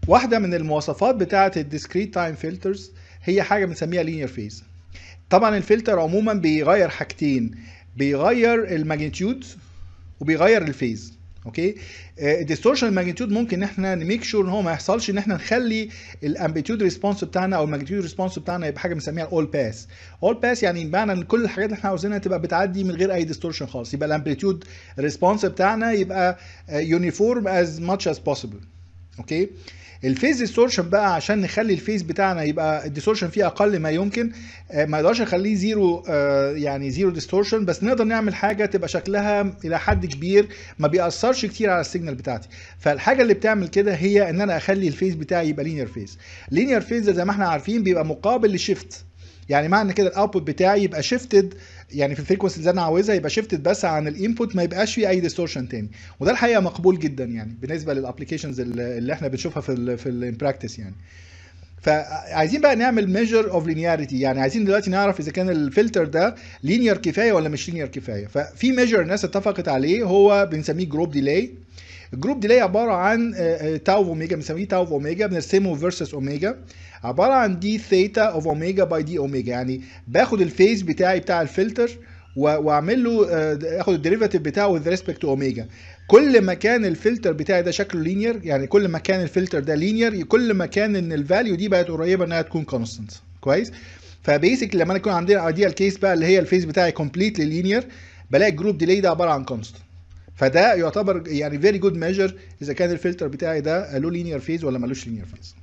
واحده من المواصفات بتاعه الديسكريت تايم فلترز هي حاجه بنسميها لينير فيز طبعا الفلتر عموما بيغير حاجتين بيغير الماجنتيود وبيغير الفيز اوكي الديستورشن الماجنتيود ممكن احنا نميك شور ان هو ما يحصلش ان احنا نخلي الامبليتيود ريسبونس بتاعنا او الماجنتيود ريسبونس بتاعنا يبقى حاجه بنسميها اول باس اول باس يعني معنى ان كل الحاجات اللي احنا عاوزينها تبقى بتعدي من غير اي ديستورشن خالص يبقى الامبليتيود ريسبونس بتاعنا يبقى يونيفورم از ماتش از possible اوكي الفيز ديستورشن بقى عشان نخلي الفيز بتاعنا يبقى الديستورشن فيه اقل ما يمكن ما نقدرش نخليه زيرو يعني زيرو ديستورشن بس نقدر نعمل حاجه تبقى شكلها الى حد كبير ما بيأثرش كتير على السيجنال بتاعتي فالحاجه اللي بتعمل كده هي ان انا اخلي الفيز بتاعي يبقى لينير فيز لينير فيز زي ما احنا عارفين بيبقى مقابل لشيفت يعني معنى كده الاوتبوت بتاعي يبقى شيفتد يعني في الفريكونسي اللي انا عاوزها يبقى شيفتد بس عن الانبوت ما يبقاش فيه اي ديستورشن تاني وده الحقيقه مقبول جدا يعني بالنسبه للابلكيشنز اللي احنا بنشوفها في ال في البراكتس يعني فعايزين بقى نعمل ميجر اوف لينياريتي يعني عايزين دلوقتي نعرف اذا كان الفلتر ده لينير كفايه ولا مش لينير كفايه ففي ميجر الناس اتفقت عليه هو بنسميه جروب ديلاي الجروب ديلاي عباره عن تاو اوميجا بنسميه تاو اوميجا بنرسمه فيرسس اوميجا عباره عن دي ثيتا اوف اوميجا باي دي اوميجا يعني باخد الفيز بتاعي بتاع الفلتر واعمل له اخد الديريفاتيف بتاعه وذ ريسبكت تو اوميجا كل ما كان الفلتر بتاعي ده شكله لينير يعني كل ما كان الفلتر ده لينير كل ما كان ان الفاليو دي بقت قريبه انها تكون كونستنت كويس فبيسك لما يكون عندنا ايديال كيس بقى اللي هي الفيز بتاعي كومبليتلي لينير بلاقي الجروب ديلي ده عباره عن كونستنت فده يعتبر يعني فيري جود ميجر اذا كان الفلتر بتاعي ده له لينير فيز ولا ملوش لينير فيز